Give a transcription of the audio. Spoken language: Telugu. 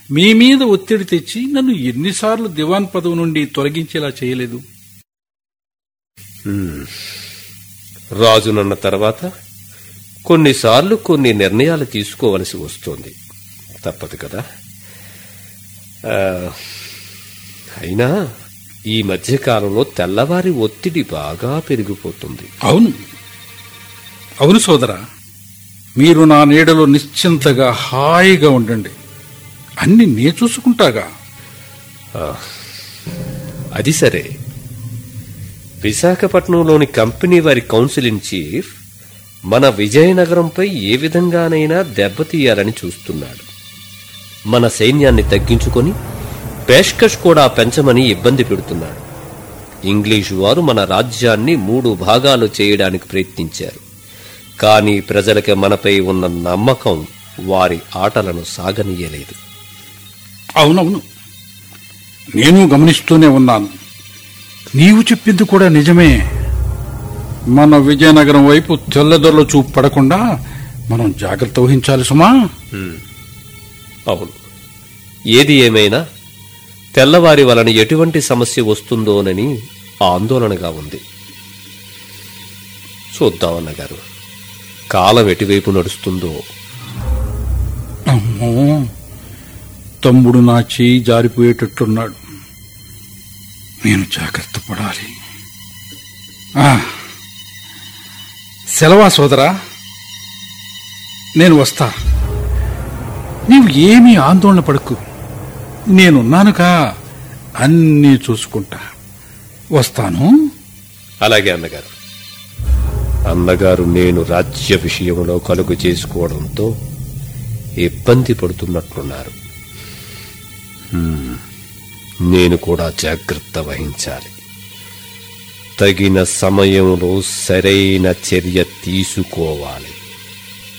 మీ మీద ఒత్తిడి తెచ్చి నన్ను ఎన్నిసార్లు దివాన్ పదవి నుండి తొలగించేలా చేయలేదు రాజునన్న తర్వాత కొన్నిసార్లు కొన్ని నిర్ణయాలు తీసుకోవలసి వస్తుంది తప్పదు కదా ఆ, అయినా ఈ మధ్యకాలంలో తెల్లవారి ఒత్తిడి బాగా పెరిగిపోతుంది అవును అవును సోదరా మీరు నా నీడలో నిశ్చింతగా హాయిగా ఉండండి అన్ని నే చూసుకుంటాగా అది సరే విశాఖపట్నంలోని కంపెనీ వారి కౌన్సిల్ ఇన్ చీఫ్ మన విజయనగరంపై ఏ విధంగానైనా దెబ్బతీయాలని చూస్తున్నాడు మన సైన్యాన్ని తగ్గించుకొని పేష్కష్ కూడా పెంచమని ఇబ్బంది పెడుతున్నాడు ఇంగ్లీషు వారు మన రాజ్యాన్ని మూడు భాగాలు చేయడానికి ప్రయత్నించారు కానీ ప్రజలకి మనపై ఉన్న నమ్మకం వారి ఆటలను సాగనీయలేదు అవునవును నేను గమనిస్తూనే ఉన్నాను నీవు చెప్పింది కూడా నిజమే మన విజయనగరం వైపు తెల్లదొరల చూపు పడకుండా మనం జాగ్రత్త వహించాలి సుమా అవును ఏది ఏమైనా తెల్లవారి వలన ఎటువంటి సమస్య వస్తుందోనని ఆందోళనగా ఉంది చూద్దాం అన్నగారు కాలం ఎటువైపు నడుస్తుందో అమ్మో తమ్ముడు నా చేయి జారిపోయేటట్టున్నాడు నేను జాగ్రత్త పడాలి ఆ, సెలవా సోదరా నేను వస్తా నీవు ఏమీ ఆందోళన పడకు నేనున్నానుగా అన్నీ చూసుకుంటా వస్తాను అలాగే అన్నగారు అన్నగారు నేను రాజ్య విషయంలో కలుగు చేసుకోవడంతో ఇబ్బంది పడుతున్నట్లున్నారు హ్మ్. నేను కూడా జాగ్రత్త వహించాలి తగిన సమయంలో సరైన చర్య తీసుకోవాలి